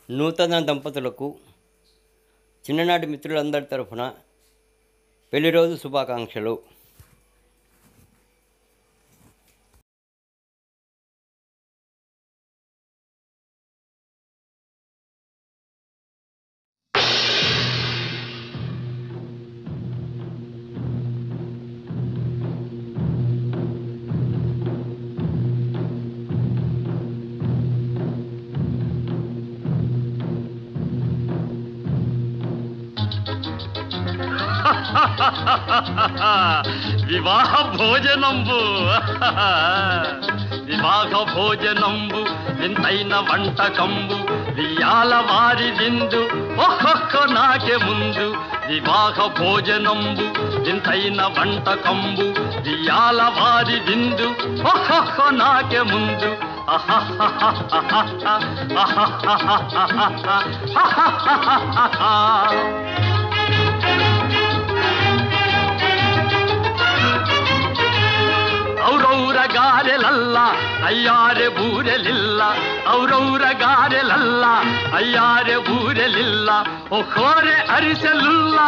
నూతన దంపతులకు చిన్ననాటి మిత్రులందరి తరఫున పెళ్లి రోజు శుభాకాంక్షలు వివాహ భోజనంబు వివాహ భోజనంబు వింతైన వంటకంబు వియాల వారి విందు ఒక్కొక్క నాకే ముందు వివాహ భోజనంబు వింతైన వంటకంబు వియాల వారి విందు ఒక్కొక్క నాకే ముందు ಔರೌರ ಗಾರೆಲಲ್ಲ ಅಯ್ಯಾರೆ ಬೂರೆಲಿಲ್ಲ ಔರೌರ ಗಾರೆಲಲ್ಲ ಅಯ್ಯಾರೆ ಬೂರೆಲಿಲ್ಲ ಒಕ್ಕೋರೆ ಅರಿಸಲಿಲ್ಲ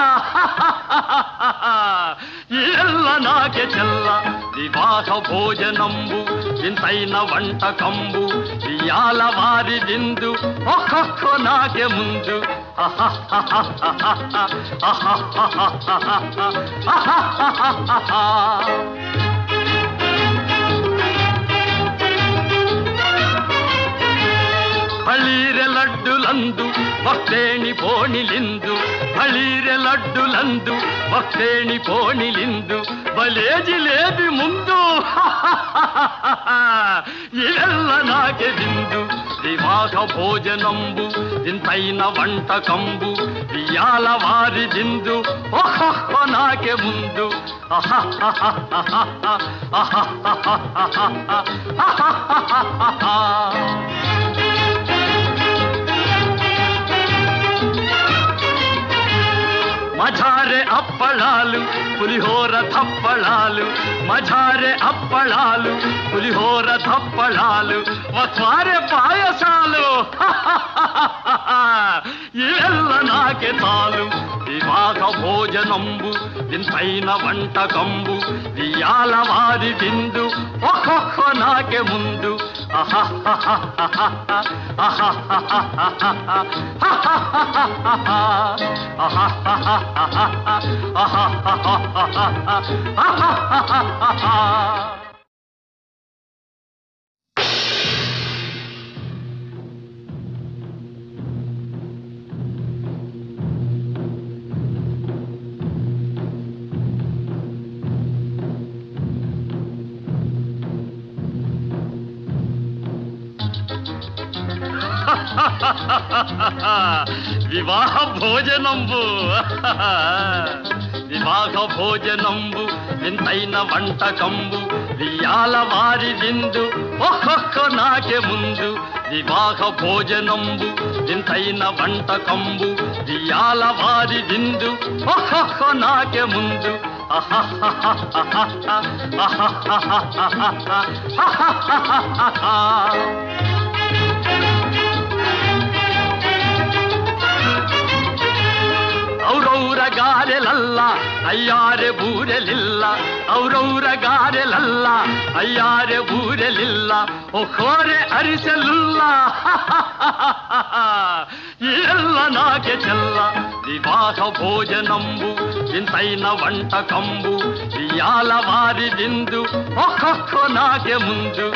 ಎಲ್ಲ ನಾಕೆ ಚೆಲ್ಲ ವಿವಾಹ ಭೋಜನಂಬು ಇಂತೈನ వంటకంబు ఇయాల వారి విందు ఒక్కొక్క నాకే ముందు ಬಳೀರೆ ಲಡ್ಡುಲಂದು ಭಕ್ತೇಣಿ ಪೋಣಿಲಿಂದು ಬಳೀರೆ ಲಡ್ಡುಲಂದು ಭಕ್ತೇಣಿ ಪೋಣಿಲಿಂದು ಬಲೇ ಜಿಲೇಬಿ ಮುಂದು ఇవెల్ల నాకే విందు వివాహ భోజనంబు ఇంతైన వంటకంబు వియాల వారి విందు ఒక్కొక్క నాకే ముందు మజారే అప్పళాలు పులిహోర తప్పళాలు మజారే అప్పళాలు పులిహోర తప్పళాలు వస్వారే పాయసాలు ఇవెల్ల నాకే తాలు వివాహ భోజనంబు ఇంతైన వంటకంబు వియాల వారి విందు ఒక్కొక్క నాకే ముందు వివాహ భోజనంబు వివాహ భోజనంబు వింతైన వంటకంబు వియాల వారి విందు ఒక్కొక్క నాకే ముందు వివాహ భోజనంబు వింతైన వంటకంబు వియాల వారి విందు ఒక్కొక్క నాకే ముందు ಔರೌರ ಗಾರೆಲಲ್ಲ ಅಯ್ಯಾರೆ ಬೂರೆಲಿಲ್ಲ ಔರೌರ ಗಾರೆಲಲ್ಲ ಅಯ್ಯಾರೆ ಬೂರೆಲಿಲ್ಲ ಒಕ್ಕೋರೆ ಅರಿಸಲಿಲ್ಲ ಎಲ್ಲ ನಾಕೆ ಚೆಲ್ಲ వివాహ భోజనంబు ఇంతైన వంటకంబు ఇయాల వారి విందు ఒక్కొక్క నాకే ముందు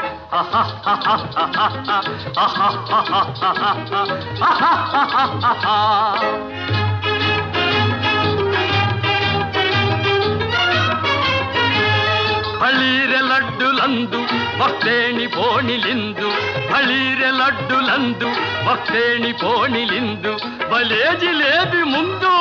ಬಳೀರೆ ಲಡ್ಡುಲಂದು ಭಕ್ತೇಣಿ ಪೋಣಿಲಿಂದು ಬಳೀರೆ ಲಡ್ಡುಲಂದು ಭಕ್ತೇಣಿ ಪೋಣಿಲಿಂದು ಬಲೇ ಜಿಲೇಬಿ ಮುಂದು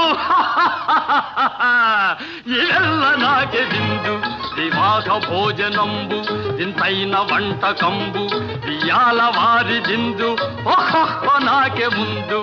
ఇవెల్ల నాకే విందు వివాహ భోజనంబు ఇంతైన వంటకంబు వియాల వారి విందు ఒక్కొక్క నాకే ముందు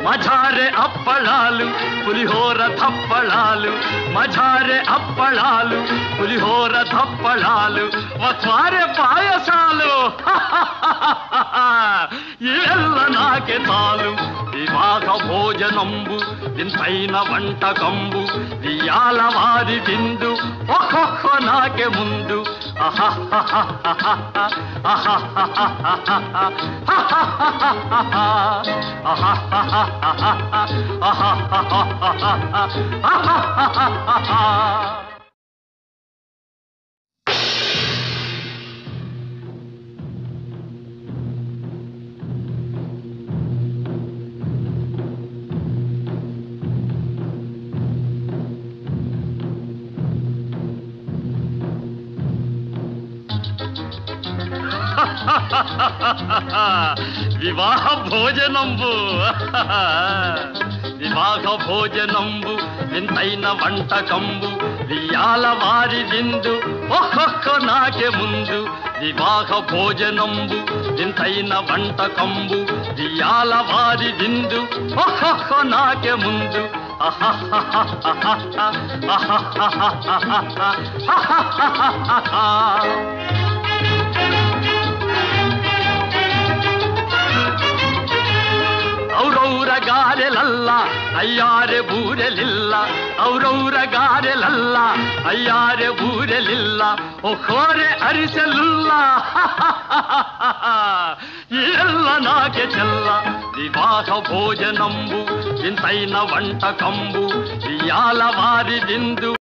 మజారే అప్పళాలు పులిహోర తప్పళాలు మజారే అప్పళాలు పులిహోర తప్పళాలు వస్వారే పాయసాలు ఇవెల్ల నాకే చాలు వివాహ భోజనంబు ఇంతైన వంటకంబు ఇయాల వారి విందు ఒక్కొక్క నాకే ముందు వివాహ భోజనంబు వివాహ భోజనంబు వింతైన వంటకంబు వియాల వారి విందు ఒక్కొక్క నాకే ముందు వివాహ భోజనంబు వింతైన వంటకంబు వియాల వారి విందు ఒక్కొక్క నాకే ముందు ಔರೌರ ಗಾರೆಲಲ್ಲ ಅಯ್ಯಾರೆ ಬೂರೆಲಿಲ್ಲ ಔರೌರ ಗಾರೆಲಲ್ಲ ಅಯ್ಯಾರೆ ಬೂರೆಲಿಲ್ಲ ಒಕ್ಕೋರೆ ಅರಿಸಲಿಲ್ಲ ಎಲ್ಲ ನಾಗೆ ಚೆಲ್ಲ ವಿವಾಹ ಭೋಜನಂಬು ಇಂತೈನ ವಂಟಕಂಬು ಇಯಾಲ ವಾರಿ ಬಿಂದು